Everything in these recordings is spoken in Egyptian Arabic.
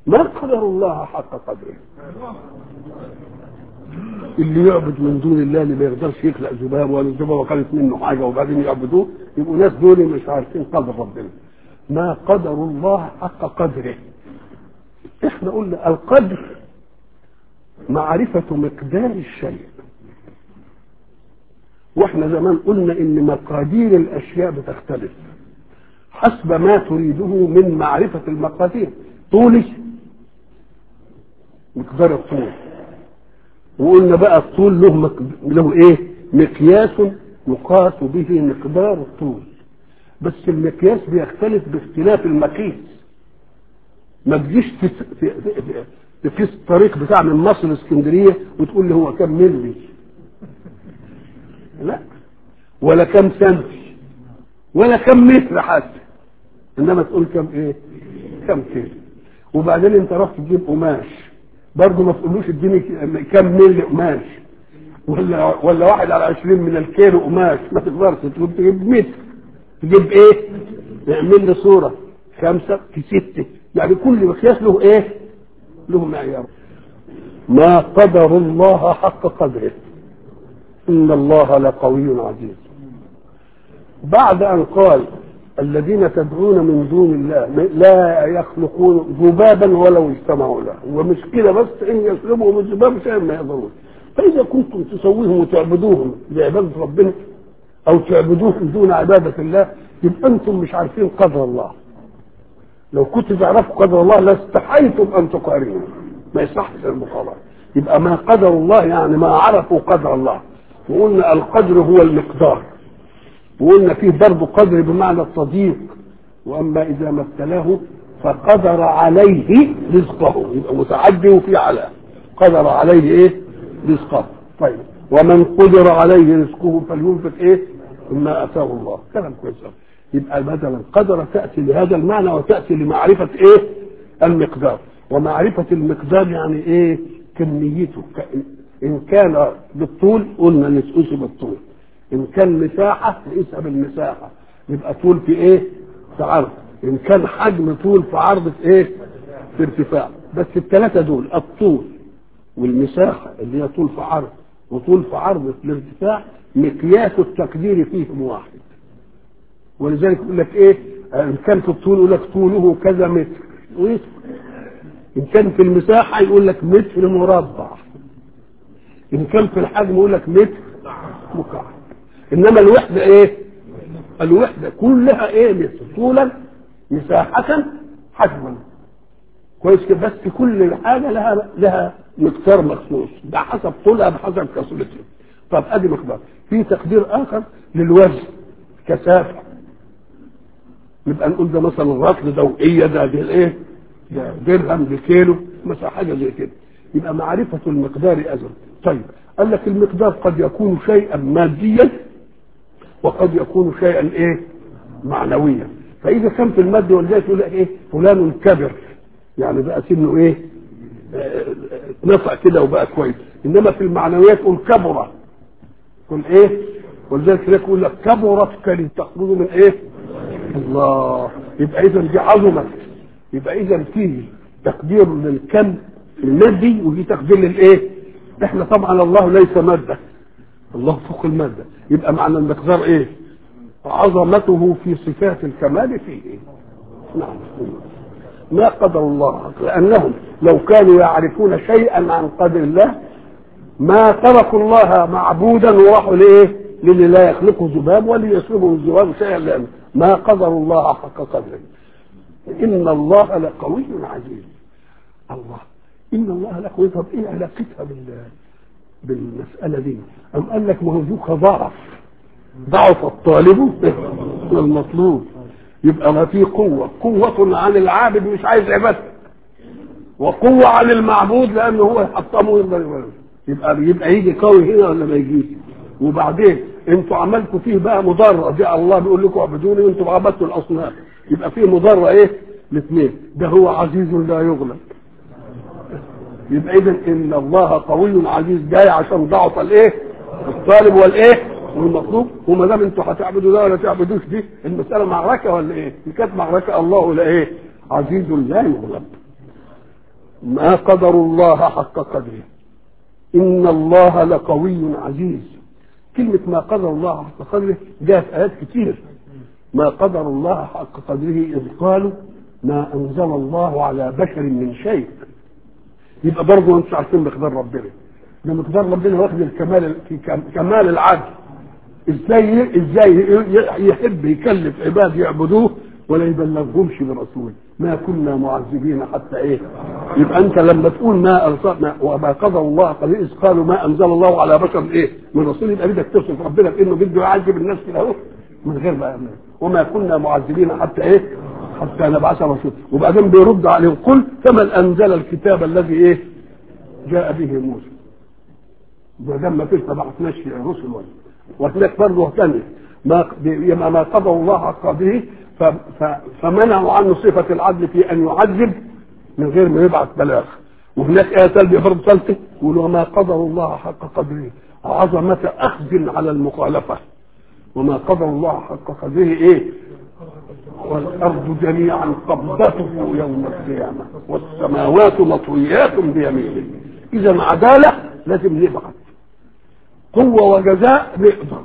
ما قدر الله حق قدره اللي يعبد من دون الله اللي ما يقدرش يخلق ذباب ولا الذبابه خلت منه حاجه وبعدين يعبدوه يبقوا ناس دول مش عارفين قدر ربنا ما قدر الله حق قدره احنا قلنا القدر معرفة مقدار الشيء واحنا زمان قلنا ان مقادير الاشياء بتختلف حسب ما تريده من معرفة المقادير طولي مقدار الطول وقلنا بقى الطول له مك... له ايه مقياس يقاس به مقدار الطول بس المقياس بيختلف باختلاف المقيس ما تجيش في في في, في الطريق بتاع من مصر لاسكندريه وتقول لي هو كم ملي لا ولا كم سنتي ولا كم متر حتى انما تقول كم ايه كم كيلو وبعدين انت رحت تجيب قماش برضه ما تقولوش اديني كم ملي قماش ولا ولا واحد على عشرين من الكيلو قماش ما تقدرش تقول تجيب متر تجيب ايه يعمل لي صوره خمسه في سته يعني كل مقياس له ايه له معيار ما قدر الله حق قدره ان الله لقوي عزيز بعد ان قال الذين تدعون من دون الله لا يخلقون ذبابا ولو اجتمعوا له ومش كده بس ان يسلبهم الذباب شيئا ما يضرون فاذا كنتم تسويهم وتعبدوهم لعباده ربنا او تعبدوهم دون عباده الله يبقى انتم مش عارفين قدر الله لو كنت تعرفوا قدر الله لاستحيتم ان تقارنوا ما يصحش المقارنه يبقى ما قدر الله يعني ما عرفوا قدر الله وقلنا القدر هو المقدار وقلنا فيه برضه قدر بمعنى التضييق واما اذا ما ابتلاه فقدر عليه رزقه يبقى متعدي وفي على قدر عليه ايه رزقه طيب ومن قدر عليه رزقه فلينفق ايه مما اتاه الله كلام كويس يبقى بدلا قدر تاتي لهذا المعنى وتاتي لمعرفه ايه المقدار ومعرفه المقدار يعني ايه كميته ان كان بالطول قلنا نقيسه بالطول ان كان مساحه نقيسها بالمساحه يبقى طول في ايه في عرض ان كان حجم طول في عرض في ايه في ارتفاع بس الثلاثه دول الطول والمساحه اللي هي طول في عرض وطول في عرض في الارتفاع مقياس التقدير فيهم واحد ولذلك يقول لك ايه ان كان في الطول يقول لك طوله كذا متر ان كان في المساحه يقول لك متر مربع ان كان في الحجم يقول لك متر مكعب انما الوحده ايه الوحده كلها ايه متر طولا مساحه حجما كويس كده بس كل حاجه لها لها مقدار مخصوص ده حسب طولها بحسب كثرتها طب ادي مقدار في تقدير اخر للوزن كثافه يبقى نقول ده مثلا رطل دوئيه ده ده ايه ده درهم بكيلو مثلا حاجه زي كده يبقى معرفه المقدار اذن طيب قال لك المقدار قد يكون شيئا ماديا وقد يكون شيئا ايه معنويا فاذا كان في المادي ولذلك يقول لك ايه فلان كبر يعني بقى سنه ايه نفع كده وبقى كويس انما في المعنويات يقول كبر يقول ايه ولذلك يقول لك كبرت كلمه تخرج من ايه الله يبقى اذا دي عظمت يبقى اذا فيه تقدير للكم المادي وفي تقدير للايه احنا طبعا الله ليس ماده الله فوق الماده يبقى معنى المقدار ايه عظمته في صفات الكمال فيه نعم ما قدر الله لانهم لو كانوا يعرفون شيئا عن قدر الله ما تركوا الله معبودا وراحوا لايه للي لا يخلق ذباب وليسلبه الذباب شيئا لأنه ما قدر الله حق قدره ان الله لقوي عزيز الله ان الله لقوي طب ايه علاقتها بال بالمساله دي ام قال لك ما هو ذوك ضعف ضعف الطالب والمطلوب يبقى ما في قوه قوه عن العابد مش عايز عباده وقوه عن المعبود لانه هو يحطمه ويقدر يبقى يبقى يجي قوي هنا ولا ما يجيش وبعدين انتوا عملتوا فيه بقى مضره دي الله بيقول لكم اعبدوني وانتوا عبدتوا الاصنام يبقى فيه مضره ايه الاثنين ده هو عزيز لا يغلب يبقى اذا ان الله قوي عزيز جاي عشان ضعف الايه الطالب والايه والمطلوب وما دام انتوا هتعبدوا ده ولا تعبدوش دي المساله معركه ولا ايه؟ دي كانت معركه الله ولا ايه؟ عزيز لا يغلب ما قدر الله حق قدره إن الله لقوي عزيز كلمة ما قدر الله حق قدره جاءت آيات كتير ما قدر الله حق قدره إذ قالوا ما أنزل الله على بشر من شيء يبقى برضه أنتم عارفين مقدار ربنا ده مقدار ربنا واخد الكمال كمال العدل ازاي ازاي يحب يكلف عباد يعبدوه ولا يبلغهمش برسول ما كنا معذبين حتى ايه يبقى انت لما تقول ما ارسلنا وما قضى الله قد اذ قالوا ما انزل الله على بشر ايه من رسول يبقى بدك توصف ربنا بانه بده يعذب الناس كده اهو من غير ما يعمل وما كنا معذبين حتى ايه حتى نبعث رسول وبعدين بيرد عليهم قل فمن انزل الكتاب الذي ايه جاء به موسى ما دام ما فيش ما بعثناش رسل ولا وهناك برضه ثانيه ما يبقى ما قضى الله حق به فمنعوا عنه صفة العدل في أن يعذب من غير ما يبعث بلاغ وهناك آية ثالثة برضه ثالثة يقول وما قدر الله حق قدره عظمة أخذ على المخالفة وما قدر الله حق قدره إيه والأرض جميعا قبضته يوم القيامة والسماوات مطويات بيمينه إذا عدالة لازم نبعث قوة وجزاء نقدر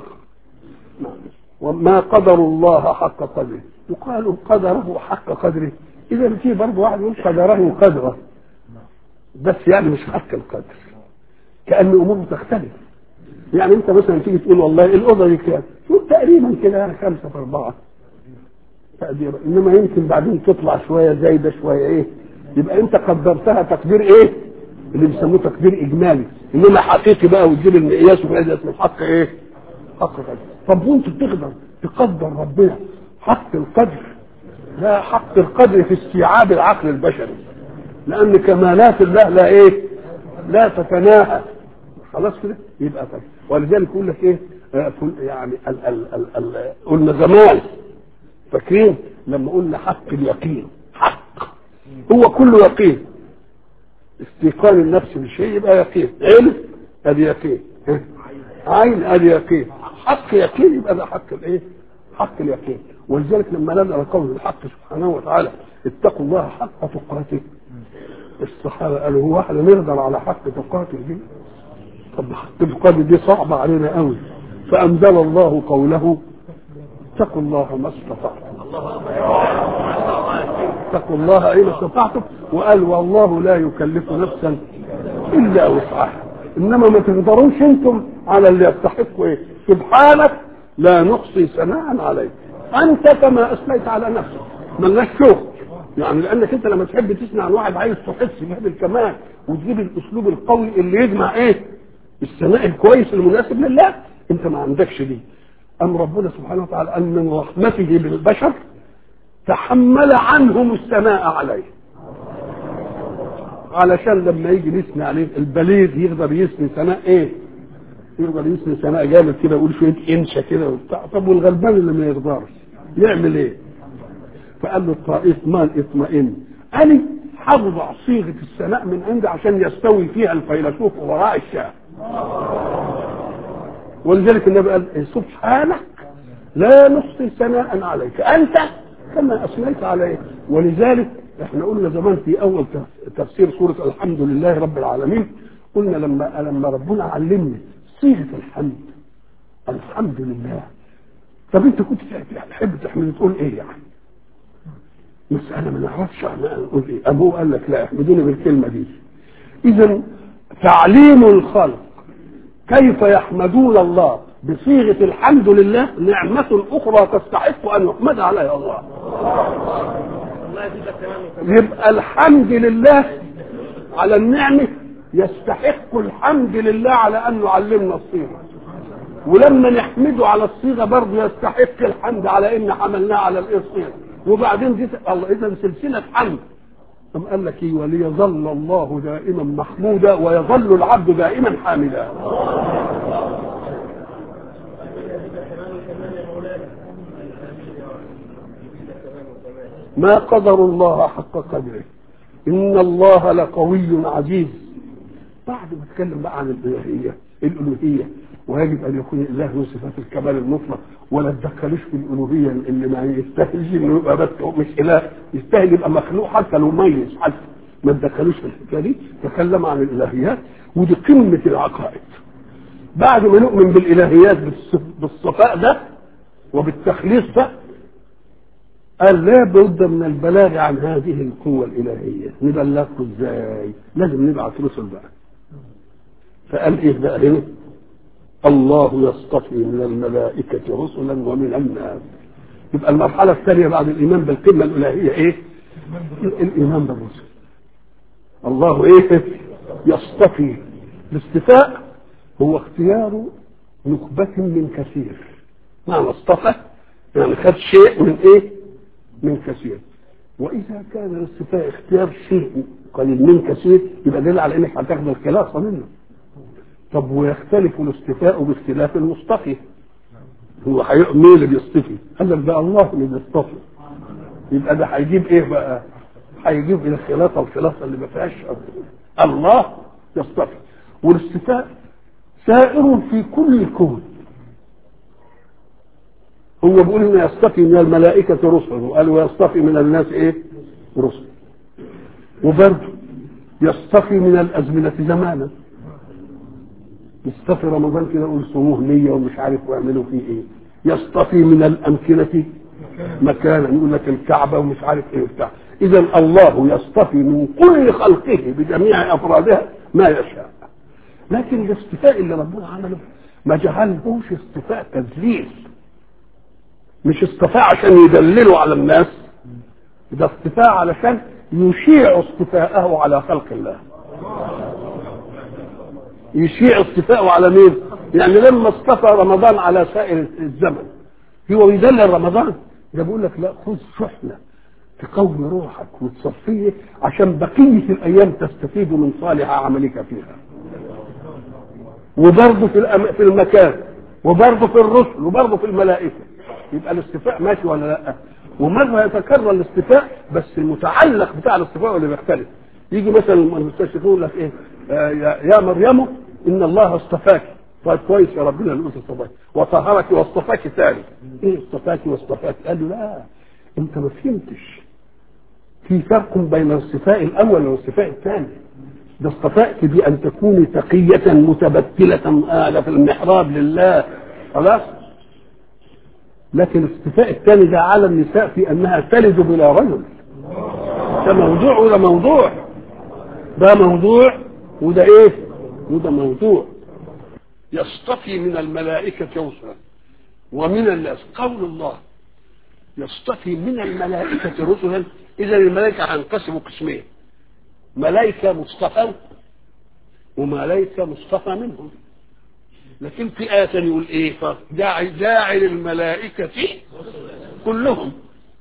وما قدر الله حق قدره يقال قدره حق قدره اذا في برضه واحد يقول قدره قدره بس يعني مش حق القدر كان اموره تختلف يعني انت مثلا تيجي تقول والله الاوضه دي كام تقول تقريبا كده يعني خمسه في اربعه تقدير انما يمكن بعدين تطلع شويه زايده شويه ايه يبقى انت قدرتها تقدير ايه اللي بيسموه تقدير اجمالي انما حقيقي بقى وتجيب المقياس وكذا اسمه حق ايه حق قدر طب وانت تقدر تقدر ربنا حق القدر لا حق القدر في استيعاب العقل البشري لان كمالات الله لا ايه لا تتناهى خلاص كده يبقى طيب ولذلك يقول لك ايه آه يعني ال ال ال ال قلنا زمان فاكرين لما قلنا حق اليقين حق هو كله يقين استيقان النفس بالشيء يبقى يقين علم ادي يقين عين ادي يقين حق يقين يبقى ده حق الايه حق اليقين ولذلك لما نزل قول الحق سبحانه وتعالى اتقوا الله حق تقاته الصحابه قالوا هو احنا نقدر على حق تقاته دي طب حق تقاته دي صعبه علينا قوي فانزل الله قوله اتقوا الله ما استطعتم اتقوا الله اين استطعتم وقال والله لا يكلف نفسا الا وسعها انما ما تقدروش انتم على اللي يستحقوا ايه سبحانك لا نحصي ثناء عليك انت كما اثنيت على نفسك ملناش شغل يعني لانك انت لما تحب تسمع عن واحد عايز تحس بهذا الكمال وتجيب الاسلوب القوي اللي يجمع ايه الثناء الكويس المناسب لله انت ما عندكش دي ام ربنا سبحانه وتعالى ان من رحمته بالبشر تحمل عنهم الثناء عليه علشان لما يجي نثني عليه البليغ يقدر يثني ثناء ايه يقدر يثني ثناء جامد كده يقول شويه انشا كده وبتاع طب والغلبان اللي ما يقدرش يعمل ايه فقال له الطائف مال اطمئن انا هضع صيغه الثناء من عندي عشان يستوي فيها الفيلسوف وراء الشاه ولذلك النبي قال إيه سبحانك لا نحصي ثناء عليك انت كما اثنيت عليه ولذلك احنا قلنا زمان في اول تفسير سوره الحمد لله رب العالمين قلنا لما لما ربنا علمنا صيغه الحمد الحمد لله طب انت كنت تحب تحمد تقول ايه يعني؟ مسألة ما نعرفش نقول ايه ابوه قال لك لا احمدوني بالكلمة دي اذا تعليم الخلق كيف يحمدون الله بصيغة الحمد لله نعمة أخرى تستحق أن يحمد عليها الله يبقى الحمد لله على النعمة يستحق الحمد لله على أن يعلمنا الصيغة ولما نحمده على الصيغة برضه يستحق الحمد على إن حملناه على الصيغة وبعدين دي الله إذا سلسلة حمد ثم قال لك ايه وليظل الله دائما محمودا ويظل العبد دائما حامدا ما قدر الله حق قدره ان الله لقوي عزيز بعد ما اتكلم بقى عن الالوهيه الالوهيه ويجب ان يكون الله له صفات الكمال المطلق ولا تدخلوش في الالوهيه اللي ما يستاهلش انه يبقى بس مش اله يستاهل يبقى مخلوق حتى لو ميز حتى ما تدخلوش في الحكايه دي تكلم عن الالهيات ودي قمه العقائد بعد ما نؤمن بالالهيات بالصف- بالصفاء ده وبالتخليص ده قال لا بد من البلاغ عن هذه القوة الإلهية نبلغكم ازاي لازم نبعث رسل بقى فقال ايه بقى هنا الله يصطفي من الملائكة رسلا ومن الناس يبقى المرحلة الثانية بعد الإيمان بالقمة الإلهية ايه الإيمان بالرسل الله ايه يصطفي الاصطفاء هو اختيار نخبة من كثير معنى اصطفى يعني خد شيء من ايه من كثير واذا كان الاصطفاء اختيار شيء قليل من كثير يبقى دليل على انك هتاخد الخلاصه منه طب ويختلف الاصطفاء باختلاف المصطفي هو هي- مين اللي بيصطفي؟ قال لك ده الله اللي بيصطفي يبقى ده هيجيب ايه بقى؟ هيجيب الى الخلاصه الخلاصه اللي ما فيهاش أصل. الله يصطفي والاصطفاء سائر في كل الكون هو بيقول انه يصطفي من الملائكة رسل وقال ويصطفي من الناس ايه رسل وبرضه يصطفي من الأزمنة زمانا يصطفي رمضان كده يقول صوموه نية ومش عارف ويعملوا فيه ايه يصطفي من الأمكنة مكانا يقول لك الكعبة ومش عارف ايه وبتاع إذا الله يصطفي من كل خلقه بجميع أفرادها ما يشاء لكن الاصطفاء اللي ربنا عمله ما جعلهوش اصطفاء تذليل مش اصطفاء عشان يدللوا على الناس ده اصطفاء علشان يشيع اصطفاءه على خلق الله يشيع اصطفاءه على مين يعني لما اصطفى رمضان على سائر الزمن هو يدلل رمضان ده بيقول لك لا خذ شحنه تقوي روحك وتصفيه عشان بقيه الايام تستفيد من صالح عملك فيها وبرضه في الأم... في المكان وبرضه في الرسل وبرضه في الملائكه يبقى الاستفاء ماشي ولا لا ومره يتكرر الاستفاء بس المتعلق بتاع الاستفاء هو اللي بيختلف يجي مثلا المستشرقون يقول لك ايه آه يا يا مريم ان الله اصطفاك طيب كويس يا ربنا اللي قلت اصطفاك وطهرك واصطفاك ثاني ايه اصطفاك واصطفاك قال له لا انت ما فهمتش في فرق بين الاصطفاء الاول والاصطفاء الثاني ده اصطفاءك بأن تكوني تقية متبتلة آلة في المحراب لله خلاص لكن الاصطفاء الثاني ده على النساء في أنها تلد بلا رجل ده موضوع وده موضوع ده موضوع وده ايه وده موضوع يصطفي من الملائكة رسلا ومن الناس قول الله يصطفي من الملائكة رسلا إذا الملائكة هينقسموا قسمين ملائكة مصطفى وملائكة مصطفى منهم لكن في آية يقول إيه فجاعل جاعل الملائكة كلهم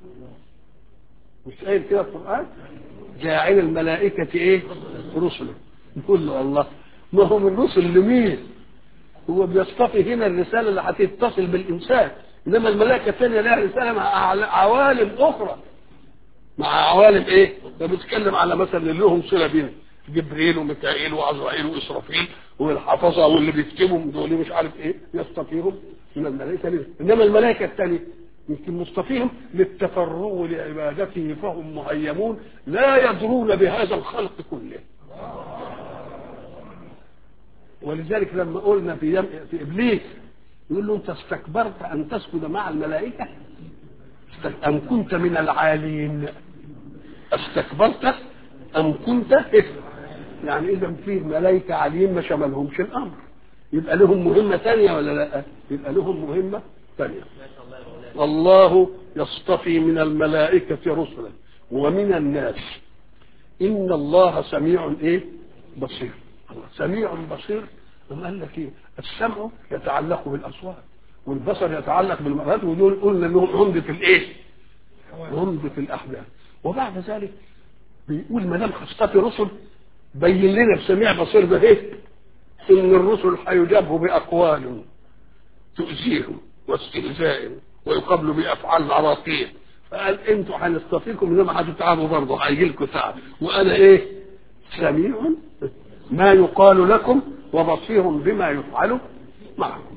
مش قايل كده في القرآن جاعل الملائكة إيه رسلا يقول له الله ما هو من رسل لمين هو بيصطفي هنا الرسالة اللي هتتصل بالإنسان إنما الملائكة الثانية لها رسالة مع عوالم أخرى مع عوالم ايه ده بيتكلم على مثلا اللي لهم صله بين جبريل وميكائيل وعزرائيل واسرافيل والحفظه واللي بيكتبوا دول مش عارف ايه يصطفيهم من الملائكه ليه انما الملائكه الثانيه يمكن مصطفيهم للتفرغ لعبادته فهم مهيمون لا يدرون بهذا الخلق كله ولذلك لما قلنا في يم... في ابليس يقول له انت استكبرت ان تسجد مع الملائكه أم كنت من العالين استكبرت أم كنت يعني إذا فيه ملائكة عاليين ما شملهمش الأمر يبقى لهم مهمة ثانية ولا لا يبقى لهم مهمة ثانية الله يصطفي من الملائكة رسلا ومن الناس إن الله سميع إيه بصير سميع بصير قال لك إيه السمع يتعلق بالأصوات والبصر يتعلق بالمرات ودول قلنا انهم عمدة الايه؟ عمدة الاحداث وبعد ذلك بيقول ما دام خصتي رسل بين لنا بسميع بصير ده ايه؟ ان الرسل هيجابوا باقوال تؤذيهم واستهزاء ويقابلوا بافعال عراقيل فقال انتوا هنستطيعكم انما هتتعبوا برضه هيجي لكم تعب وانا ايه؟ سميع ما يقال لكم وبصير بما يفعل معكم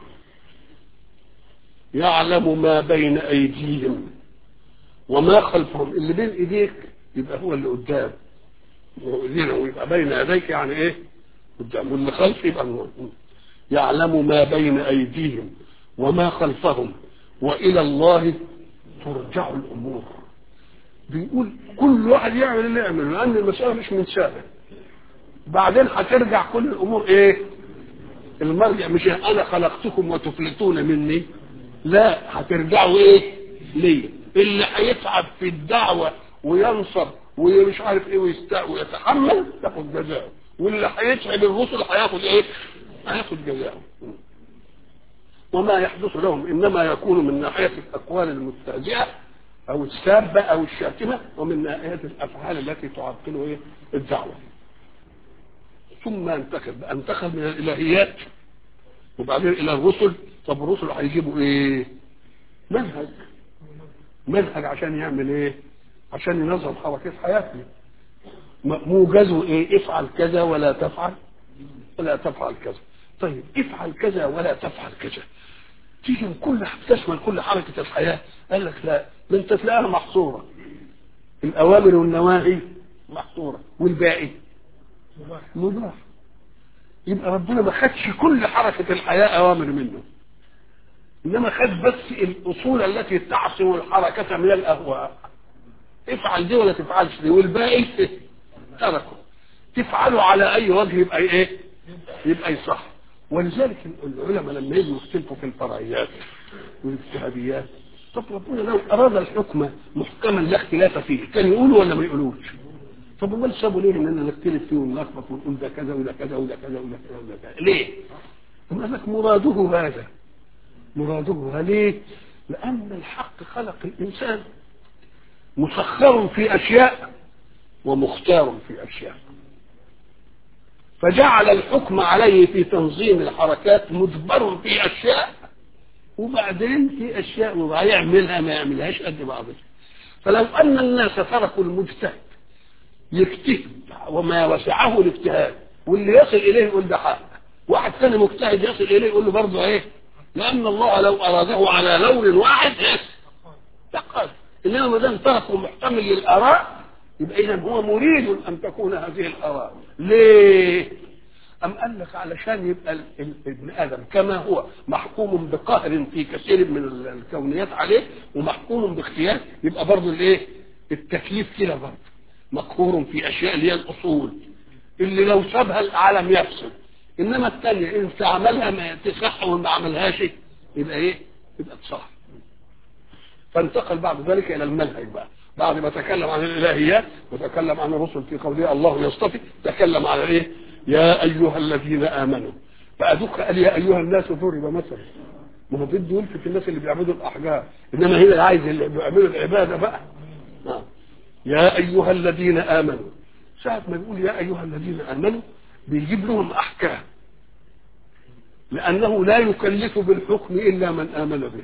يعلم ما بين ايديهم وما خلفهم اللي بين ايديك يبقى هو اللي قدام لنا ويبقى بين يديك يعني ايه قدام واللي خلف يبقى نور. يعلم ما بين ايديهم وما خلفهم والى الله ترجع الامور بيقول كل واحد يعمل اللي يعمله لان المساله مش من سهله بعدين هترجع كل الامور ايه المرجع مش انا خلقتكم وتفلتون مني لا هترجعوا ايه ليه اللي هيتعب في الدعوه وينصب ومش عارف ايه ويست... ويتحمل ياخد جزاءه واللي هيتعب الرسل هياخد ايه هياخد جزاءه وما يحدث لهم انما يكون من ناحيه الاقوال المستهزئه او السابه او الشاتمه ومن ناحيه الافعال التي تعطل ايه الدعوه ثم انتقل انتقل من الالهيات وبعدين الى الرسل طب الرسل هيجيبوا ايه منهج منهج عشان يعمل ايه عشان ينظم حركات حياتنا موجزه ايه افعل كذا ولا تفعل ولا تفعل كذا طيب افعل كذا ولا تفعل كذا تيجي من كل تشمل كل حركة الحياة قال لك لا ده انت تلاقيها محصورة الأوامر والنواهي محصورة والباقي مباح يبقى ربنا ما خدش كل حركة الحياة أوامر منه إنما خد بس الأصول التي تعصم الحركة من الأهواء افعل دي ولا تفعلش دي والباقي تركه تفعله على أي وجه يبقى إيه يبقى يصح ولذلك العلماء لما يجوا يختلفوا في الفرعيات والاجتهاديات طب ربنا لو اراد الحكم محكما لا اختلاف فيه كان يقولوا ولا ما يقولوش طب امال سابوا ليه اننا نختلف فيه ونلخبط ونقول ده كذا وده كذا وده كذا وده كذا وده كذا ليه؟ قال لك مراده هذا مراده ليه؟ لان الحق خلق الانسان مسخر في اشياء ومختار في اشياء فجعل الحكم عليه في تنظيم الحركات مجبر في اشياء وبعدين في اشياء ويعملها ما يعملهاش قد بعضها فلو ان الناس تركوا المجتهد يجتهد وما وسعه الاجتهاد واللي يصل اليه يقول ده حق واحد ثاني مجتهد يصل اليه يقول له برضه ايه لان الله لو اراده على لون واحد ايه فقد انما ما دام تركوا محتمل للاراء يبقى اذا هو مريد ان تكون هذه الاراء ليه أم قال لك علشان يبقى ال- ال- ابن آدم كما هو محكوم بقهر في كثير من ال- الكونيات عليه ومحكوم باختيار يبقى برضه الايه؟ التكليف كده برضه مقهور في أشياء اللي هي الأصول اللي لو سابها العالم يفسد إنما الثانية إن استعملها ما تصح وما عملهاش يبقى إيه؟ يبقى تصح فانتقل بعد ذلك إلى المنهج بقى بعد ما تكلم عن الالهيات وتكلم عن الرسل في قوله الله يصطفي تكلم على ايه يا ايها الذين امنوا فادوك قال يا ايها الناس ضرب مثل ما هو بده يلفت الناس اللي بيعبدوا الاحجار انما هنا عايز اللي بيعملوا العباده بقى نعم يا ايها الذين امنوا ساعه ما بيقول يا ايها الذين امنوا بيجيب لهم احكام لانه لا يكلف بالحكم الا من امن به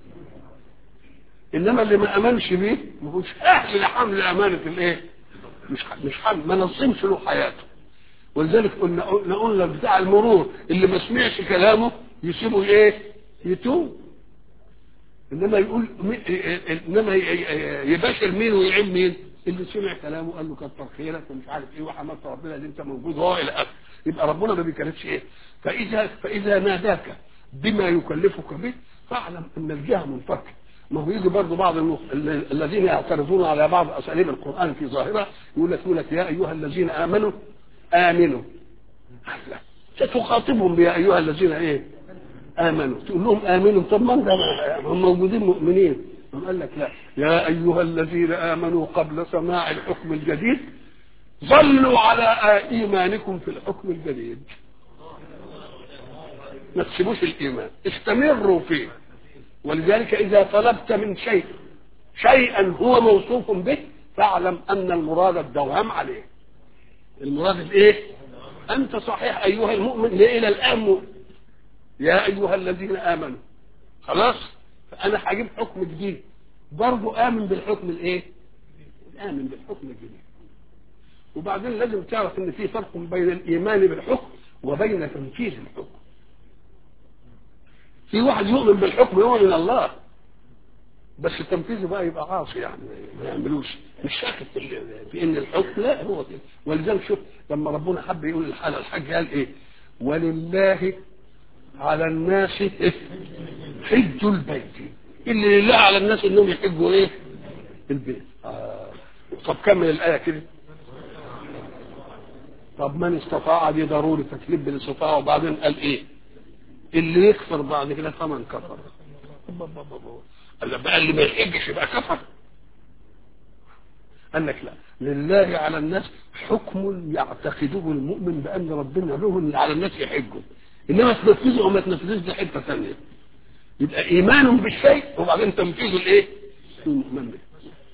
انما اللي ما امنش بيه ما هوش اهل لحمل امانه الايه مش مش حمل ما نظمش له حياته ولذلك قلنا قلنا بتاع المرور اللي ما سمعش كلامه يسيبه ايه يتوب انما يقول انما يباشر مين ويعين مين اللي سمع كلامه قال له كتر خيرك ومش عارف ايه وحمدت ربنا اللي انت موجود هو الى اخره يبقى ربنا ما بيكلفش ايه فاذا فاذا ناداك بما يكلفك به فاعلم ان الجهه منفكه ما هو يجي برضه بعض المخ... الذين يعترضون على بعض اساليب القران في ظاهره يقول لك يقول لك يا ايها الذين امنوا امنوا تخاطبهم يا ايها الذين ايه امنوا تقول لهم امنوا طب ما انت هم موجودين مؤمنين قال لك لا يا ايها الذين امنوا قبل سماع الحكم الجديد ظلوا على ايمانكم في الحكم الجديد ما تسيبوش الايمان استمروا فيه ولذلك اذا طلبت من شيء شيئا هو موصوف به فاعلم ان المراد الدوام عليه المراد الايه انت صحيح ايها المؤمن ليه الى الان مؤمن يا ايها الذين امنوا خلاص فانا هجيب حكم جديد برضه امن بالحكم الايه امن بالحكم الجديد وبعدين لازم تعرف ان في فرق بين الايمان بالحكم وبين تنفيذ الحكم في واحد يؤمن بالحكم يؤمن من الله بس التنفيذ بقى يبقى عاصي يعني ما يعملوش مش شاكك في, في ان الحكم لا هو كده ولذلك شوف لما ربنا حب يقول الحاله الحج قال ايه ولله على الناس حج البيت اللي لله على الناس انهم يحجوا ايه البيت آه. طب كمل الايه كده طب من استطاع دي ضروري تكليف بالاستطاعه وبعدين قال ايه اللي يكفر بعد كده فمن كفر قال بقى اللي ما يحجش يبقى كفر قال لك لا لله على الناس حكم يعتقده المؤمن بان ربنا له اللي على الناس يحجه انما تنفذه او ما تنفذوش دي حته ثانيه يبقى ايمان بالشيء وبعدين تنفيذه الايه؟ المؤمن به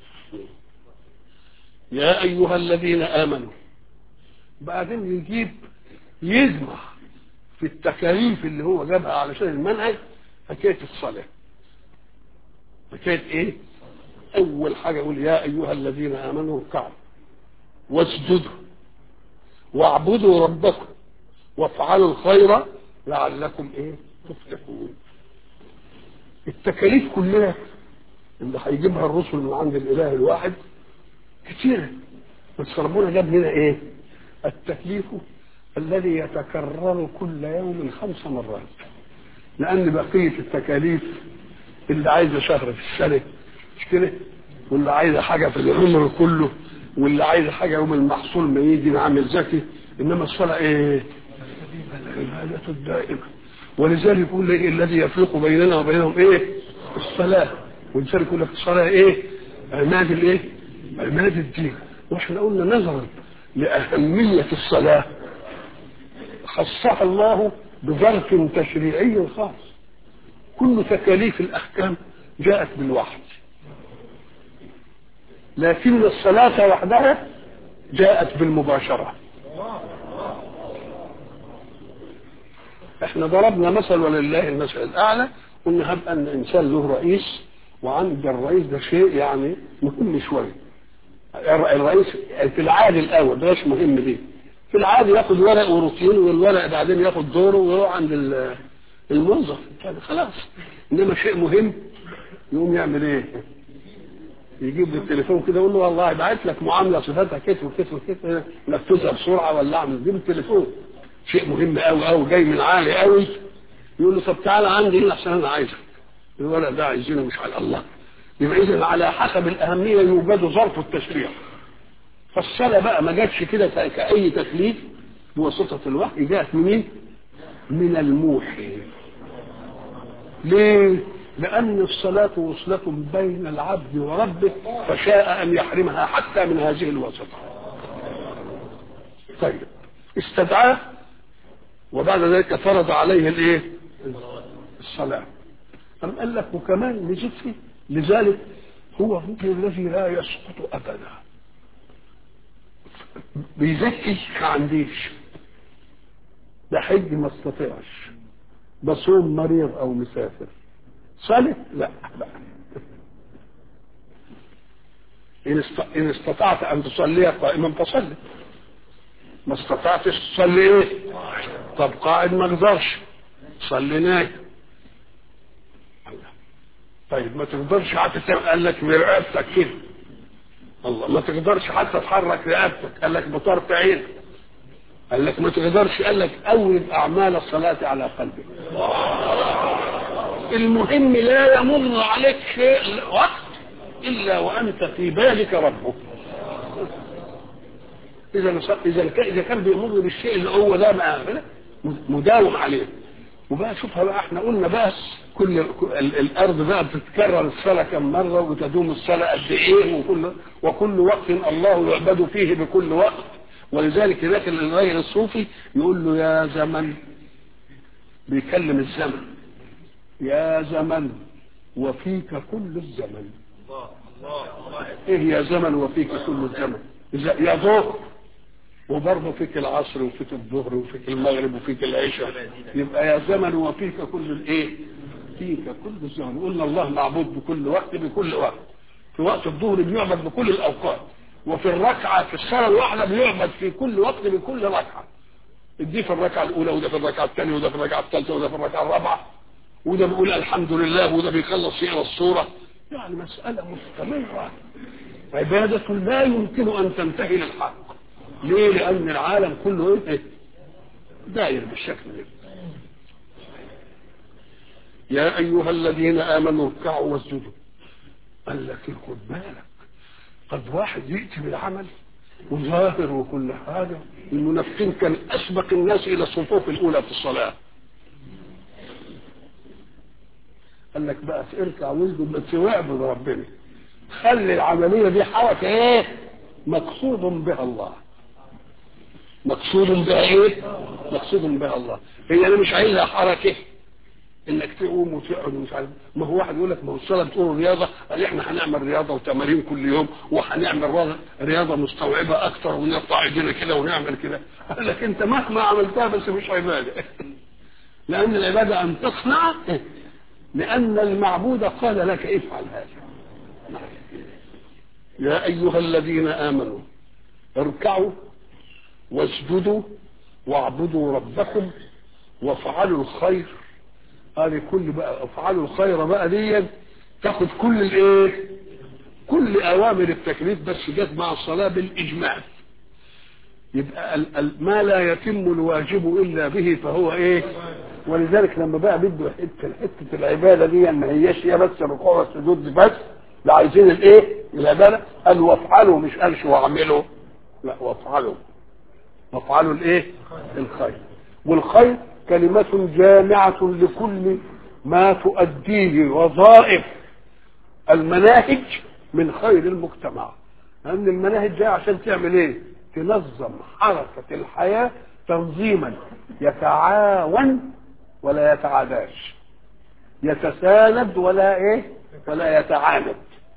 يا ايها الذين امنوا بعدين يجيب يجمع في التكاليف اللي هو جابها علشان المنهج حكايه الصلاه حكايه ايه؟ اول حاجه يقول يا ايها الذين امنوا اركعوا واسجدوا واعبدوا ربكم وافعلوا الخير لعلكم ايه؟ تفلحون التكاليف كلها اللي هيجيبها الرسل من عند الاله الواحد كتيره بس ربنا جاب لنا ايه؟ التكليف الذي يتكرر كل يوم خمس مرات لان بقيه التكاليف اللي عايزه شهر في السنه مش كده واللي عايزه حاجه في العمر كله واللي عايزه حاجه يوم المحصول ما يجي نعمل زكي انما الصلاه ايه؟ العباده الدائمه ولذلك يقول لي الذي يفرق بيننا وبينهم ايه؟ الصلاه ولذلك يقول لك الصلاه ايه؟ عماد الايه؟ عماد الدين واحنا قلنا نظرا لأهمية الصلاة خصها الله بظرف تشريعي خاص كل تكاليف الأحكام جاءت بالوحي لكن الصلاة وحدها جاءت بالمباشرة احنا ضربنا مثل ولله المثل الأعلى قلنا هب أن إنسان له رئيس وعند الرئيس ده شيء يعني مهم شويه الرئيس في العادي الاول بلاش مهم دي في العادي ياخد ورق وروتين والورق بعدين ياخد دوره ويروح عند الموظف كده خلاص انما شيء مهم يقوم يعمل ايه؟ يجيب لي التليفون كده يقول له والله ابعت لك معامله صفاتها كتف وكتف وكتف نفذها بسرعه ولا اعمل جيب التليفون شيء مهم قوي قوي جاي من عالي قوي يقول له طب تعالى عندي هنا عشان انا عايزك الورق ده عايزينه مش على الله يبقى اذا على حسب الاهميه يوجد ظرف التشريع فالصلاه بقى ما جاتش كده كاي تكليف بواسطه الوحي جاءت منين؟ من الموحي ليه؟ لأن الصلاة وصلة بين العبد وربه فشاء أن يحرمها حتى من هذه الواسطة. طيب استدعاه وبعد ذلك فرض عليه الايه؟ الصلاة. أم قال لك وكمان نجد فيه لذلك هو الركن الذي لا يسقط ابدا بيزكي ما عنديش ده حج ما استطيعش بصوم مريض او مسافر صلي لا لا إن, است... إن استطعت أن تصلي قائما فصلي ما استطعتش تصلي إيه؟ طب قاعد ما اقدرش صلي نايم طيب ما تقدرش حتى قال لك برقبتك كده الله ما تقدرش حتى تحرك رقبتك قال لك بطرف عينك قال لك ما تقدرش قال لك أول أعمال الصلاة على قلبك المهم لا يمر عليك شيء وقت إلا وأنت في بالك ربك إذا إذا إذا كان بيمر بالشيء اللي هو ده مداوم عليه وبقى شوفها بقى احنا قلنا بقى كل الارض بقى بتتكرر الصلاه كم مره وتدوم الصلاه قد ايه وكل وكل وقت الله يعبد فيه بكل وقت ولذلك هناك الراجل الصوفي يقول له يا زمن بيكلم الزمن يا زمن وفيك كل الزمن ايه يا زمن وفيك كل الزمن يا ظهر وبرضه فيك العصر وفيك الظهر وفيك المغرب وفيك العشاء يبقى يا زمن وفيك كل الايه فيك كل الزمن قلنا الله معبود بكل وقت بكل وقت في وقت الظهر بيعبد بكل الاوقات وفي الركعه في الصلاه الواحده بيعبد في كل وقت بكل ركعه دي في الركعه الاولى وده في الركعه الثانيه وده في الركعه الثالثه وده في الركعه الرابعه وده بيقول الحمد لله وده بيخلص يقرا السوره يعني مسألة مستمرة عبادة لا يمكن أن تنتهي للحق ليه؟ لأن العالم كله إيه؟ داير بالشكل ده يا أيها الذين آمنوا اركعوا واسجدوا قال لك خد بالك قد واحد يأتي بالعمل وظاهر وكل حاجة المنافقين كان أسبق الناس إلى الصفوف الأولى في الصلاة قال لك بقى اركع واسجد بس واعبد ربنا خلي العملية دي حركة ايه مقصود بها الله مقصود بها ايه مقصود بها الله هي انا مش عايزها حركة انك تقوم وتقعد ومش عارف ما هو واحد يقول لك ما هو الصلاه بتقول رياضه قال احنا هنعمل رياضه وتمارين كل يوم وهنعمل رياضه رياضه مستوعبه اكتر ونرفع ايدينا كده ونعمل كده قال لك انت مهما عملتها بس مش عباده لان العباده ان تصنع لان المعبود قال لك افعل هذا يا ايها الذين امنوا اركعوا واسجدوا واعبدوا ربكم وافعلوا الخير هذه كل بقى افعلوا الخير بقى دي تاخد كل الايه كل اوامر التكليف بس جت مع الصلاه بالاجمال يبقى ال ال ما لا يتم الواجب الا به فهو ايه ولذلك لما بقى بده حته حته العباده دي ما هياش هي بس الركوع والسجود بس لا عايزين الايه العباده قال وافعلوا مش قالش واعملوا لا وافعلوا وافعلوا الايه الخير والخير كلمة جامعة لكل ما تؤديه وظائف المناهج من خير المجتمع لأن المناهج جاية عشان تعمل ايه تنظم حركة الحياة تنظيما يتعاون ولا يتعاداش يتساند ولا ايه ولا يتعاند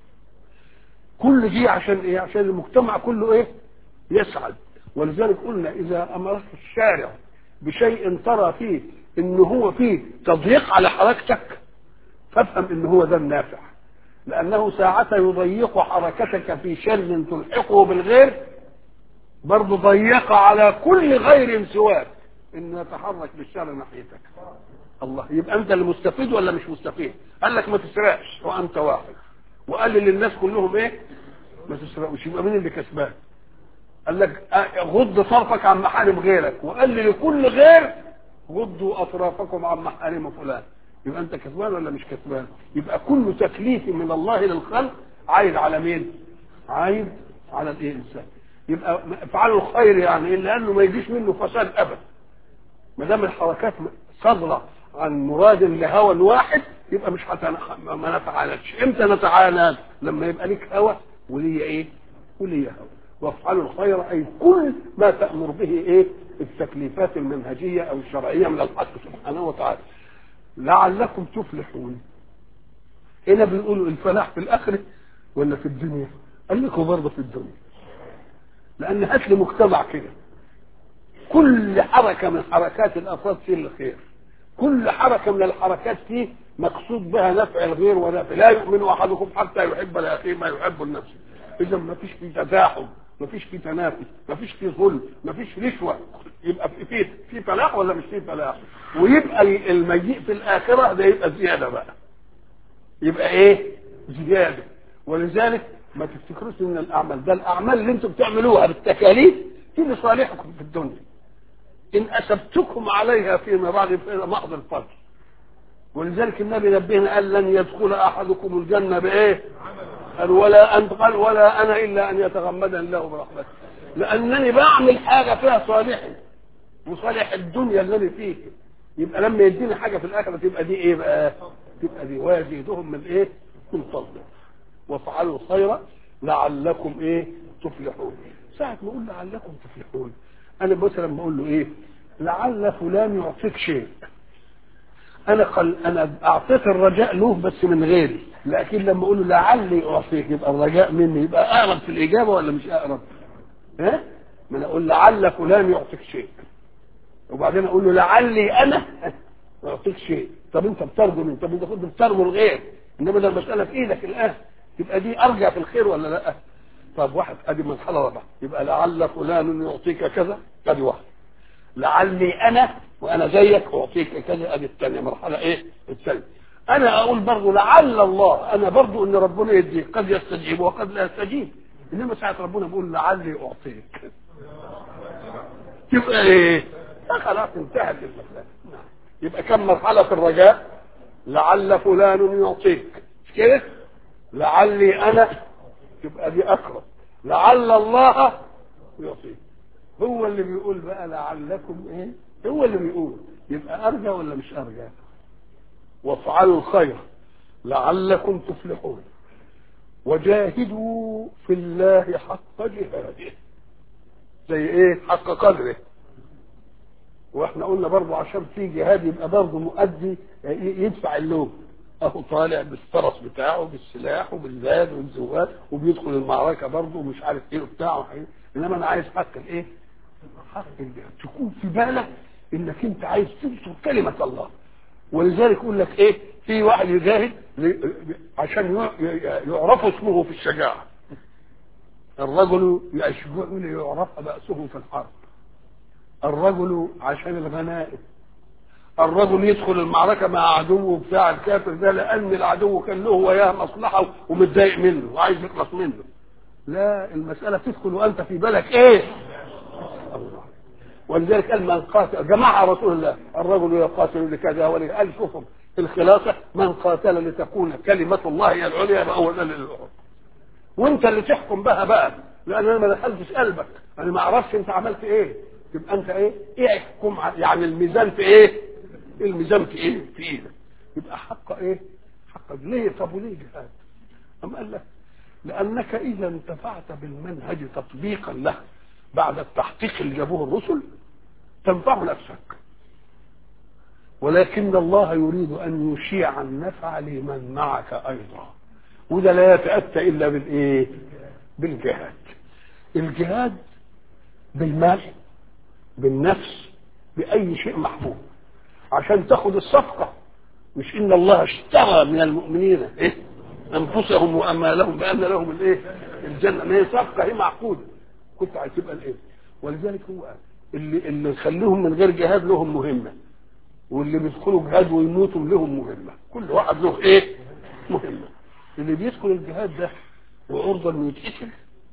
كل دي عشان ايه عشان المجتمع كله ايه يسعد ولذلك قلنا اذا امرك الشارع بشيء ترى فيه ان هو فيه تضييق على حركتك فافهم ان هو ده النافع لانه ساعة يضيق حركتك في شر تلحقه بالغير برضه ضيق على كل غير سواك انه يتحرك بالشر ناحيتك الله يبقى انت اللي مستفيد ولا مش مستفيد قال لك ما تسرقش وانت واحد وقال للناس كلهم ايه ما تسرقوش يبقى مين اللي كسبان قال لك غض طرفك عن محارم غيرك وقال لي لكل غير غضوا اطرافكم عن محارم فلان يبقى انت كسبان ولا مش كسبان يبقى كل تكليف من الله للخلق عايد على مين عايد على الايه الانسان يبقى افعلوا الخير يعني إيه؟ لانه ما يجيش منه فساد ابدا ما دام الحركات صادره عن مراد لهوى واحد يبقى مش هتن... ما نتعاندش امتى نتعاند لما يبقى لك هوى ولي ايه ولي هوى وافعلوا الخير اي كل ما تامر به ايه التكليفات المنهجيه او الشرعيه من الحق سبحانه وتعالى لعلكم تفلحون هنا بيقولوا الفلاح في الاخره ولا في الدنيا قال لكم برضه في الدنيا لان هات لي مجتمع كده كل حركه من حركات الافراد فيه الخير كل حركه من الحركات فيه مقصود بها نفع الغير ونفع لا يؤمن احدكم حتى يحب لاخيه ما يحب لنفسه اذا ما فيش فيه تزاحم ما فيش فيه تنافس ما فيش فيه ظلم ما فيش رشوه يبقى في في في فلاح ولا مش في فلاح ويبقى المجيء في الاخره ده يبقى زياده بقى يبقى ايه زياده ولذلك ما تفتكروش ان الاعمال ده الاعمال اللي انتم بتعملوها بالتكاليف دي لصالحكم في الدنيا ان اثبتكم عليها في مراد فإلى محض الفضل ولذلك النبي نبهنا قال لن يدخل احدكم الجنه بايه قال ولا انت قال ولا انا الا ان يتغمدني الله برحمته لانني بعمل حاجه فيها صالحي وصالح الدنيا اللي انا فيه يبقى لما يديني حاجه في الاخره تبقى دي ايه بقى تبقى دي ويزيدهم من ايه من فضله وافعلوا الخير لعلكم ايه تفلحون ساعة ما اقول لعلكم تفلحون انا مثلا بقول له ايه لعل فلان يعطيك شيء انا قل انا اعطيت الرجاء له بس من غيري لكن لما اقول له لعلي اعطيك يبقى الرجاء مني يبقى اقرب في الاجابه ولا مش اقرب ها ما انا اقول لعل فلان يعطيك شيء وبعدين اقول له لعلي انا اعطيك شيء طب انت بترجو من طب انت كنت بترجو الغير انما ده المساله في ايدك الان يبقى دي ارجع في الخير ولا لا طب واحد ادي مرحله رابعه يبقى لعل فلان يعطيك كذا ادي واحد لعلي انا وانا زيك اعطيك كذا ادي الثانيه مرحله ايه الثانيه انا اقول برضه لعل الله انا برضه ان ربنا يدي قد يستجيب وقد لا يستجيب انما ساعه ربنا بيقول لعلي اعطيك تبقى ايه خلاص انتهت المساله يبقى كم مرحله في الرجاء لعل فلان يعطيك مش كده لعلي انا تبقى دي اقرب لعل الله يعطيك هو اللي بيقول بقى لعلكم ايه هو اللي بيقول يبقى ارجى ولا مش ارجى وافعلوا الخير لعلكم تفلحون وجاهدوا في الله حق جهاده زي ايه حق قدره واحنا قلنا برضه عشان في جهاد يبقى برضه مؤدي يدفع اللوم اهو طالع بالفرس بتاعه بالسلاح وبالزاد والزواد وبيدخل المعركه برضه ومش عارف ايه وبتاع انما انا عايز حق الايه؟ حق الجهاد تكون في بالك انك انت عايز تنصر كلمه الله ولذلك يقول لك ايه في واحد يجاهد عشان يعرف اسمه في الشجاعه الرجل يشجع ليعرف بأسه في الحرب الرجل عشان الغنائم الرجل يدخل المعركة مع عدوه بتاع الكافر ده لأن العدو كان له وياه مصلحة ومتضايق منه وعايز يخلص منه لا المسألة تدخل وأنت في بالك إيه الله ولذلك قال من قاتل جماعة رسول الله الرجل يقاتل لكذا ولكذا قال شوفوا الخلاصة من قاتل لتكون كلمة الله هي العليا يبقى هو ده للعليا وانت اللي تحكم بها بقى لان انا ما دخلتش قلبك انا ما اعرفش انت عملت ايه تبقى انت ايه ايه احكم يعني الميزان في ايه الميزان في ايه في ايدك يبقى حق ايه حق ليه طب وليه جهاد ام قال لك لانك اذا انتفعت بالمنهج تطبيقا له بعد التحقيق اللي جابوه الرسل تنفع نفسك ولكن الله يريد ان يشيع النفع لمن معك ايضا وده لا يتأتى إلا بالإيه؟ بالجهاد. الجهاد بالمال بالنفس بأي شيء محبوب عشان تاخد الصفقة مش إن الله اشترى من المؤمنين إيه؟ أنفسهم وأمالهم بأن لهم الإيه؟ الجنة ما هي صفقة هي معقودة كنت عايز تبقى الإيه؟ ولذلك هو اللي اللي يخليهم من غير جهاد لهم مهمة واللي بيدخلوا جهاد ويموتوا لهم مهمة كل واحد له إيه؟ مهمة اللي بيدخل الجهاد ده وعرضة انه يتقتل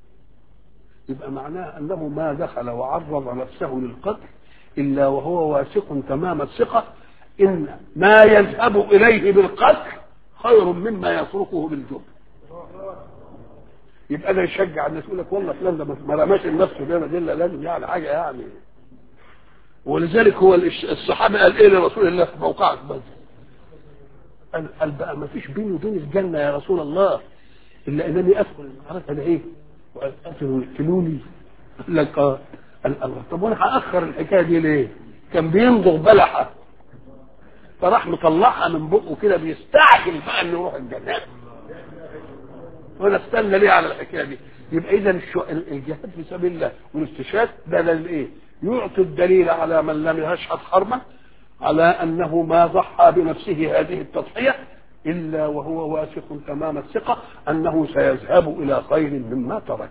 يبقى معناه انه ما دخل وعرض نفسه للقتل الا وهو واثق تمام الثقه ان ما يذهب اليه بالقتل خير مما يتركه بالجبن يبقى ده يشجع الناس يقول لك والله فلان ده ما رماش النفس ده دل لازم يعني حاجه يعني ولذلك هو الصحابه قال ايه لرسول الله في موقعة بدر قال, قال بقى ما فيش بيني وبين الجنه يا رسول الله الا انني ادخل المعركه ده ايه وقتلوا يقتلوني قال لك اه قال الله طب وانا هاخر الحكايه دي ليه؟ كان بيمضغ بلحه فراح مطلعها من بقه كده بيستعجل بقى انه يروح الجنه وانا استنى ليه على الحكايه دي يبقى اذا الجهاد في سبيل الله والاستشهاد ده للايه؟ يعطي الدليل على من لم يشهد حربا على انه ما ضحى بنفسه هذه التضحيه الا وهو واثق تمام الثقه انه سيذهب الى خير مما ترك.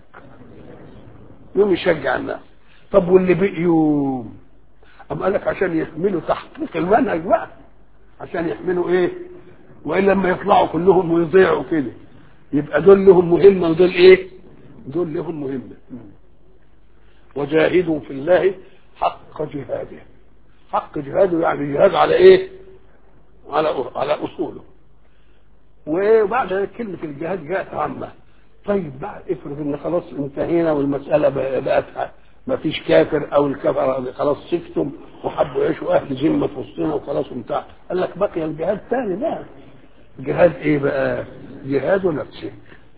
يوم يشجع الناس. طب واللي بقيوا أم قال لك عشان يحملوا تحقيق المنهج بقى عشان يحملوا ايه؟ والا لما يطلعوا كلهم ويضيعوا كده يبقى دول لهم مهمه ودول ايه؟ دول لهم مهمه. وجاهدوا في الله حق جهاده. حق جهاده يعني جهاد على ايه؟ على على اصوله. وبعد ذلك كلمه الجهاد جاءت عامه. طيب بعد افرض ان خلاص انتهينا والمساله بقت ما فيش كافر او الكفر خلاص سكتم وحبوا يعيشوا اهل ذمه في وسطنا وخلاص وبتاع قال لك بقي الجهاد ثاني بقى جهاد ايه بقى؟ جهاد نفسك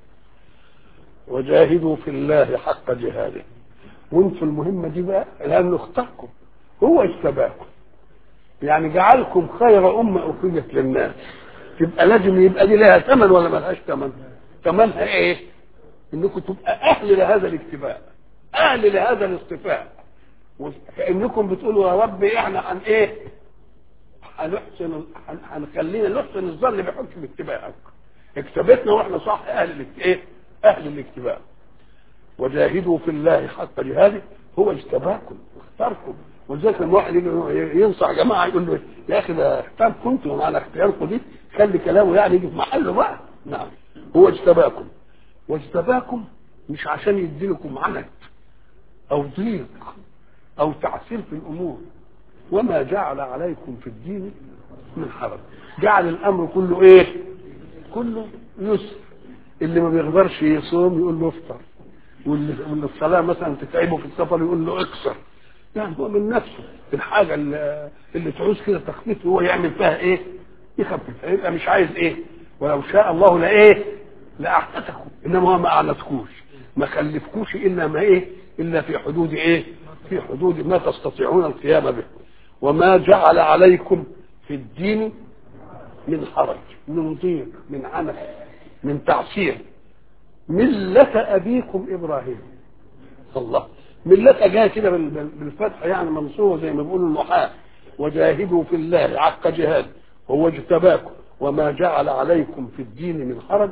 وجاهدوا في الله حق جهاده وانتوا المهمه دي بقى لانه اختاركم هو اجتباكم يعني جعلكم خير امه اخرجت للناس تبقى لازم يبقى دي لها ثمن ولا ملهاش ثمن؟ ثمنها ايه؟ انكم تبقى اهل لهذا الاجتباء اهل لهذا الاصطفاء كانكم بتقولوا يا رب احنا هن ايه؟ هنحسن هنخلينا نحسن الظن بحكم اتباعك اكتبتنا واحنا صح اهل الاكت... ايه؟ اهل الاكتباء وجاهدوا في الله حق جهاده هو اجتباكم واختاركم ولذلك لما واحد يجي ينصح جماعه يقول له يا اخي ده اختار كنتم على اختياركم دي خلي كلامه يعني يجي في محله بقى نعم هو اجتباكم واجتباكم مش عشان يديلكم عنت او ضيق او تعسير في الامور وما جعل عليكم في الدين من حرج جعل الامر كله ايه كله يسر اللي ما بيقدرش يصوم يقول له افطر واللي واللي الصلاه مثلا تتعبه في السفر يقول له اكسر يعني هو من نفسه الحاجه اللي, اللي تعوز كده تخفيف هو يعمل فيها ايه يخفف يبقى مش عايز ايه ولو شاء الله لايه لاحدثكم انما هو ما اعنتكوش ما كلفكوش الا ما ايه الا في حدود ايه في حدود ما تستطيعون القيام به وما جعل عليكم في الدين من حرج من ضيق من عنف من تعسير ملة أبيكم إبراهيم الله ملة جاية كده بالفتح يعني منصوبة زي ما بيقولوا النحاة وجاهدوا في الله حق جهاد هو اجتباكم وما جعل عليكم في الدين من حرج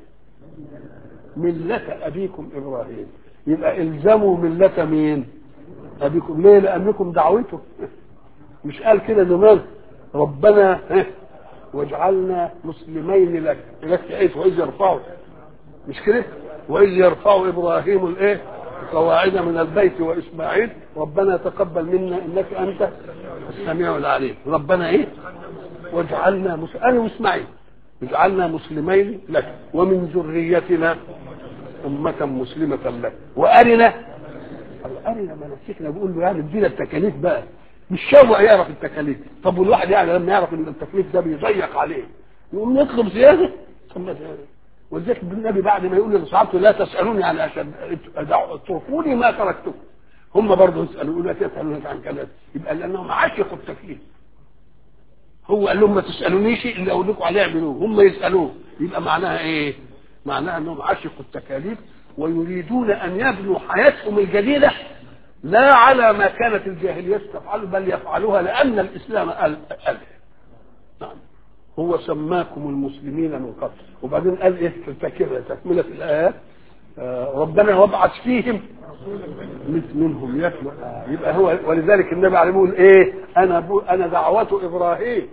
ملة أبيكم إبراهيم يبقى الزموا ملة مين؟ أبيكم ليه؟ لأنكم دعوته مش قال كده زمان ربنا واجعلنا مسلمين لك لك ايه واذ يرفعوا مش كده واذ يرفع ابراهيم الايه قواعد من البيت واسماعيل ربنا تقبل منا انك انت السميع العليم ربنا ايه واجعلنا مس... انا واسماعيل اجعلنا مسلمين لك ومن ذريتنا أمة مسلمة لك وأرنا أرنا مناسكنا بيقول له يعني ادينا التكاليف بقى مش شوق يعرف التكاليف طب والواحد يعني لما يعرف ان التكليف ده بيضيق عليه يقوم يطلب زياده ثم زياده ولذلك النبي بعد ما يقول لاصحابته لا تسالوني عن اشد اتركوني ما تركتكم هم برضه يسالوا لا تسالوني عن كذا يبقى لانهم عشقوا التكليف هو قال لهم ما تسالونيش الا اقول لكم عليه اعملوه هم يسالوه يبقى معناها ايه؟ معناها انهم عشقوا التكاليف ويريدون ان يبنوا حياتهم الجديده لا على ما كانت الجاهلية تفعل بل يفعلوها لأن الإسلام قال قال نعم هو سماكم المسلمين من قبل وبعدين قال ايه في تكملة الآيات آه ربنا وابعث فيهم منهم يتلو آه يبقى هو ولذلك النبي عليه يقول ايه انا بو انا دعوة ابراهيم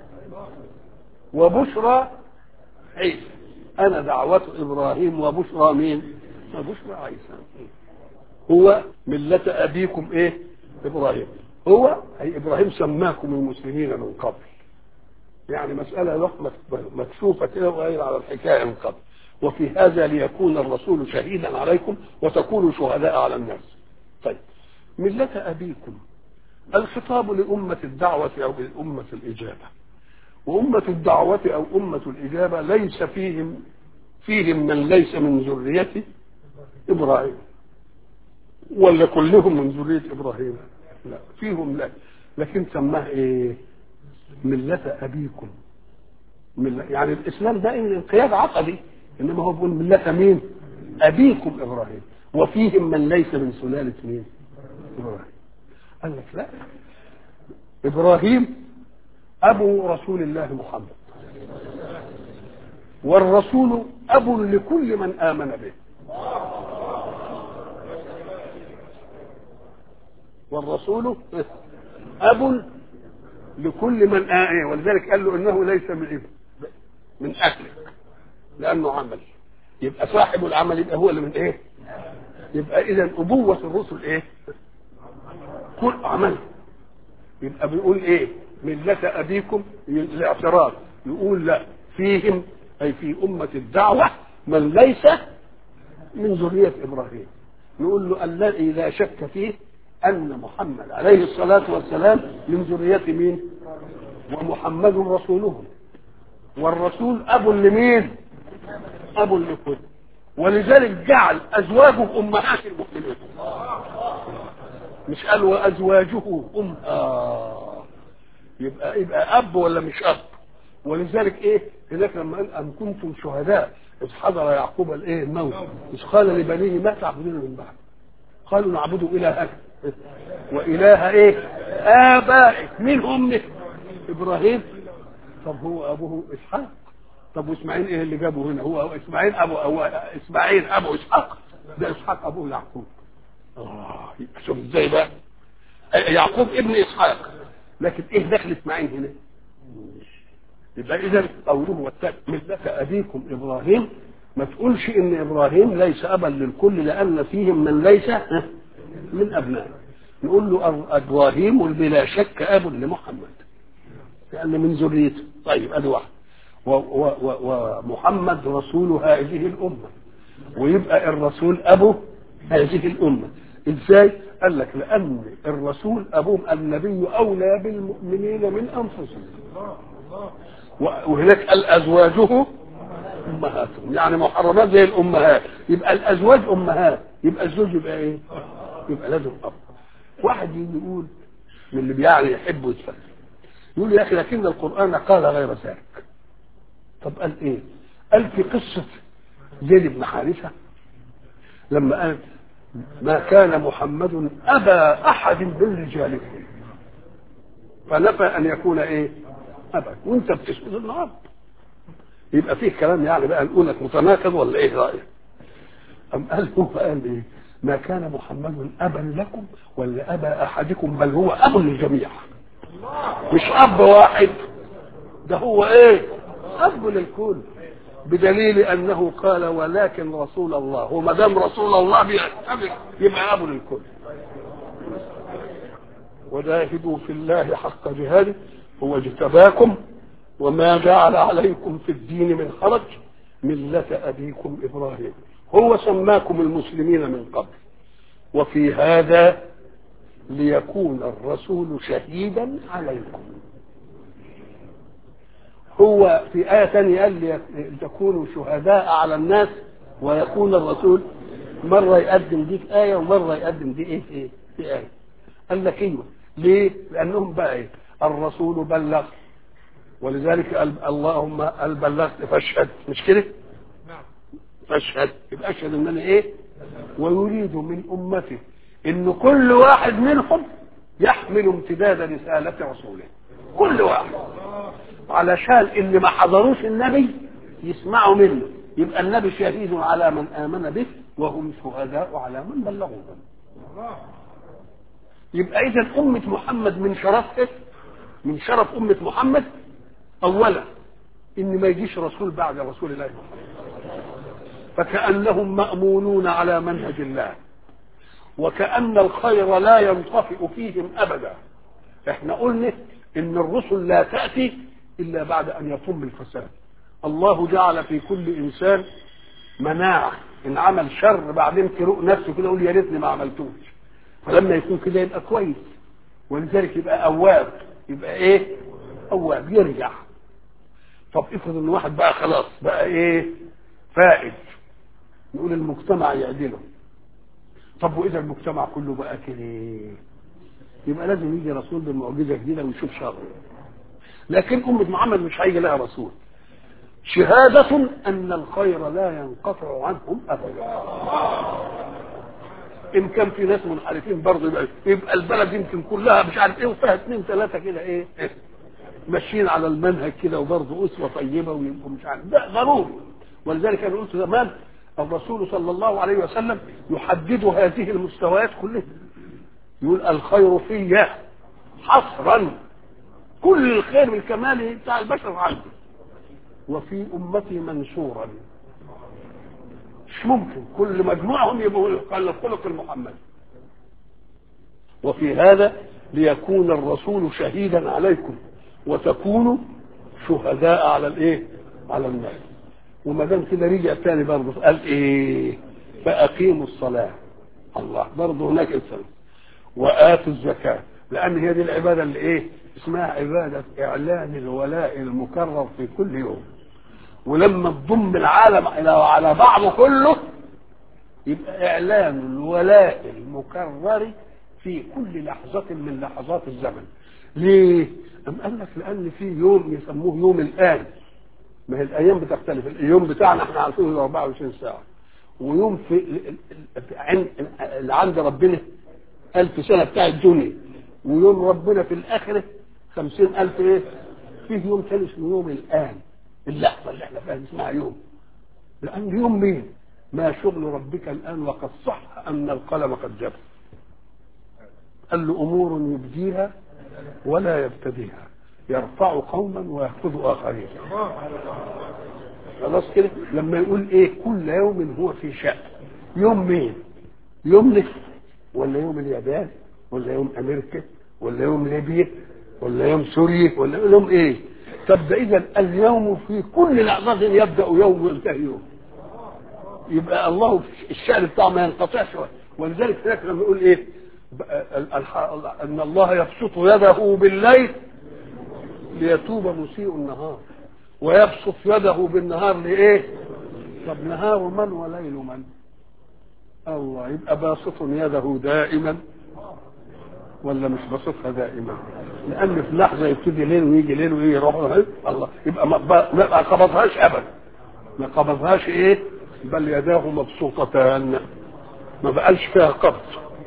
وبشرى عيسى انا دعوة ابراهيم وبشرى مين وبشرى عيسى هو ملة أبيكم إيه؟ إبراهيم هو أي إبراهيم سماكم المسلمين من قبل يعني مسألة مكشوفة كده وغير على الحكاية من قبل وفي هذا ليكون الرسول شهيدا عليكم وتكونوا شهداء على الناس طيب ملة أبيكم الخطاب لأمة الدعوة أو لأمة الإجابة وأمة الدعوة أو أمة الإجابة ليس فيهم فيهم من ليس من ذرية إبراهيم ولا كلهم من ذرية إبراهيم لا فيهم لا لكن سماه إيه ملة أبيكم ملة يعني الإسلام ده انقياد عقدي إنما هو بيقول ملة مين أبيكم إبراهيم وفيهم من ليس من سلالة مين إبراهيم قال لك لا إبراهيم أبو رسول الله محمد والرسول أب لكل من آمن به والرسول أب لكل من آه ولذلك قال له إنه ليس من إيه؟ من أكلك لأنه عمل يبقى صاحب العمل يبقى هو اللي من إيه؟ يبقى إذا أبوة الرسل إيه؟ كل عمل يبقى بيقول إيه؟ ملة أبيكم الاعتراض يقول لا فيهم أي في أمة الدعوة من ليس من ذرية إبراهيم يقول له الذي لا شك فيه أن محمد عليه الصلاة والسلام من ذرية مين؟ ومحمد رسوله والرسول أب لمين؟ أب لكل ولذلك جعل أزواجه أمهات المؤمنين مش قال وأزواجه أم آه يبقى يبقى أب ولا مش أب ولذلك إيه هناك لما قال أم كنتم شهداء إذ حضر يعقوب الإيه الموت إذ قال لبنيه ما تعبدون من بعد قالوا نعبد إلهك وإله إيه آبائك مين أمك إبراهيم طب هو أبوه إسحاق طب وإسماعيل إيه اللي جابه هنا هو إسماعيل أبو أو إسماعيل أبو إسحاق ده إسحاق أبوه يعقوب آه شوف إزاي بقى يعقوب ابن اسحاق لكن ايه دخل اسماعيل هنا يبقى اذا قوله والتالي ملة ابيكم ابراهيم ما تقولش ان ابراهيم ليس ابا للكل لان فيهم من ليس من ابنائه نقول له ابراهيم بلا شك اب لمحمد لان من ذريته طيب ادي واحد ومحمد رسول هذه الامه ويبقى الرسول ابو هذه الامه ازاي قال لك لان الرسول ابوهم النبي اولى بالمؤمنين من انفسهم وهناك قال ازواجه امهاتهم يعني محرمات زي الامهات يبقى الازواج امهات يبقى الزوج يبقى ايه يبقى لازم اب واحد يجي يقول من اللي يعني يحب يتفهم يقول يا اخي لكن القران قال غير ذلك طب قال ايه قال في قصه زيد بن حارثه لما قال ما كان محمد ابا احد من رجالكم فنفى ان يكون ايه ابدا وانت بتسجد النهارده يبقى فيه كلام يعني بقى نقول لك متناقض ولا ايه رايك؟ أم قال هو قال ايه؟ ما كان محمد ابا لكم ولا ابا احدكم بل هو اب للجميع. مش اب واحد ده هو ايه؟ اب للكل بدليل انه قال ولكن رسول الله وما دام رسول الله يبقى اب للكل. وجاهدوا في الله حق جهاده هو اجتباكم وما جعل عليكم في الدين من حرج ملة أبيكم إبراهيم هو سماكم المسلمين من قبل وفي هذا ليكون الرسول شهيدا عليكم هو في آية ثانية قال لتكونوا شهداء على الناس ويكون الرسول مرة يقدم ديك آية ومرة يقدم دي إيه إيه في آية قال لك أيوه ليه؟ لأنهم بقى إيه؟ الرسول بلغ ولذلك اللهم قال بلغت فاشهد مش كده؟ فاشهد يبقى اشهد ان انا ايه؟ ويريد من امته ان كل واحد منهم يحمل امتداد رسالة رسوله كل واحد علشان اللي ما حضروش النبي يسمعوا منه يبقى النبي شهيد على من آمن به وهم شهداء على من بلغوا يبقى إذا أمة محمد من شرفها من شرف أمة محمد أولا إن ما يجيش رسول بعد رسول الله محمد فكأنهم مأمونون على منهج الله وكأن الخير لا ينطفئ فيهم أبدا احنا قلنا إن الرسل لا تأتي إلا بعد أن يطم الفساد الله جعل في كل إنسان مناعة إن عمل شر بعدين تروق نفسه كده يقول يا ريتني ما عملتوش فلما يكون كده يبقى كويس ولذلك يبقى أواب يبقى إيه؟ أواب يرجع طب افرض إن واحد بقى خلاص بقى إيه؟ فائد نقول المجتمع يعدله طب وإذا المجتمع كله بقى كده يبقى لازم يجي رسول بمعجزة جديدة ويشوف شر لكن أمة محمد مش هيجي لها رسول شهادة أن الخير لا ينقطع عنهم أبدا إن كان في ناس منحرفين برضه يبقى, يبقى البلد يمكن كلها مش عارف إيه وفيها اثنين ثلاثة كده إيه, إيه ماشيين على المنهج كده وبرضه أسوة طيبة ويبقوا مش عارف ده ضروري ولذلك أنا قلت زمان الرسول صلى الله عليه وسلم يحدد هذه المستويات كلها يقول الخير في حصرا كل الخير بالكمال بتاع البشر عندي وفي امتي منشورا مش ممكن كل مجموعهم يبقوا الخلق المحمد وفي هذا ليكون الرسول شهيدا عليكم وتكونوا شهداء على الايه على الناس وما دام كده رجع تاني برضه قال ايه فاقيموا الصلاه الله برضه هناك السلام واتوا الزكاه لان هي دي العباده اللي ايه اسمها عباده اعلان الولاء المكرر في كل يوم ولما تضم العالم الى على بعضه كله يبقى اعلان الولاء المكرر في كل لحظة من لحظات الزمن ليه؟ أم قال لك لأن في يوم يسموه يوم الآن ما هي الأيام بتختلف اليوم بتاعنا احنا عارفينه 24 ساعة ويوم في اللي عند ربنا ألف سنة بتاع الدنيا ويوم ربنا في الآخرة خمسين ألف إيه فيه يوم ثاني اسمه يوم الآن اللحظة اللي احنا فيها اسمها يوم لأن يوم مين ما شغل ربك الآن وقد صح أن القلم قد جف قال له امور يبديها ولا يبتديها يرفع قوما ويخفض اخرين خلاص كده لما يقول ايه كل يوم هو في شأن يوم مين يوم نصف ولا يوم اليابان ولا يوم امريكا ولا يوم ليبيا ولا يوم سوريا ولا يوم ايه طب ده اذا اليوم في كل لحظه يبدا يوم وينتهي يوم يبقى الله الشأن بتاعه ما ينقطعش ولذلك هناك لما يقول ايه ان الله يبسط يده بالليل ليتوب مسيء النهار ويبسط يده بالنهار لايه طب نهار من وليل من الله يبقى باسط يده دائما ولا مش باسطها دائما لان في لحظه يبتدي ليل ويجي ليل ويجي يروح الله يبقى ما قبضهاش ابدا ما قبضهاش ايه بل يداه مبسوطتان ما بقالش فيها قبض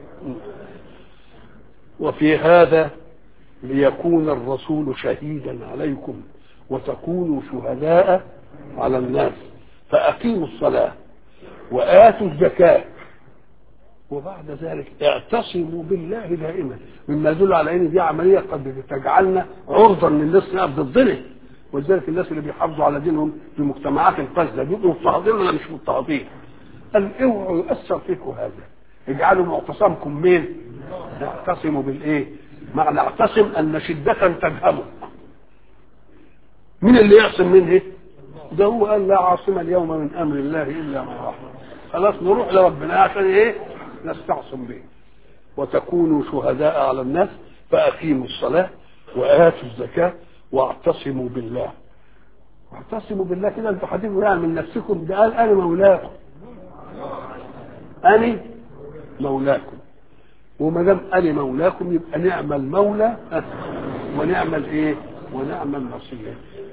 وفي هذا ليكون الرسول شهيدا عليكم وتكونوا شهداء على الناس فأقيموا الصلاة وآتوا الزكاة وبعد ذلك اعتصموا بالله دائما مما يدل على ان دي عمليه قد تجعلنا عرضا للناس نقف ضدنا ولذلك الناس اللي بيحافظوا على دينهم في المجتمعات الفاسده بيبقوا مضطهدين ولا مش مضطهدين؟ قال اوعوا يؤثر فيكم هذا اجعلوا معتصمكم مين؟ اعتصموا بالايه؟ معنى اعتصم ان شده تجهمه مين اللي يعصم منه؟ ده هو قال لا عاصم اليوم من امر الله الا من رحمه خلاص نروح لربنا عشان ايه؟ نستعصم به وتكونوا شهداء على الناس فأقيموا الصلاة وآتوا الزكاة واعتصموا بالله واعتصموا بالله كده انتوا هتبقوا يعني من نفسكم ده قال أنا مولاكم أنا مولاكم وما دام أنا مولاكم يبقى نعم المولى ونعم الإيه؟ ونعم النصير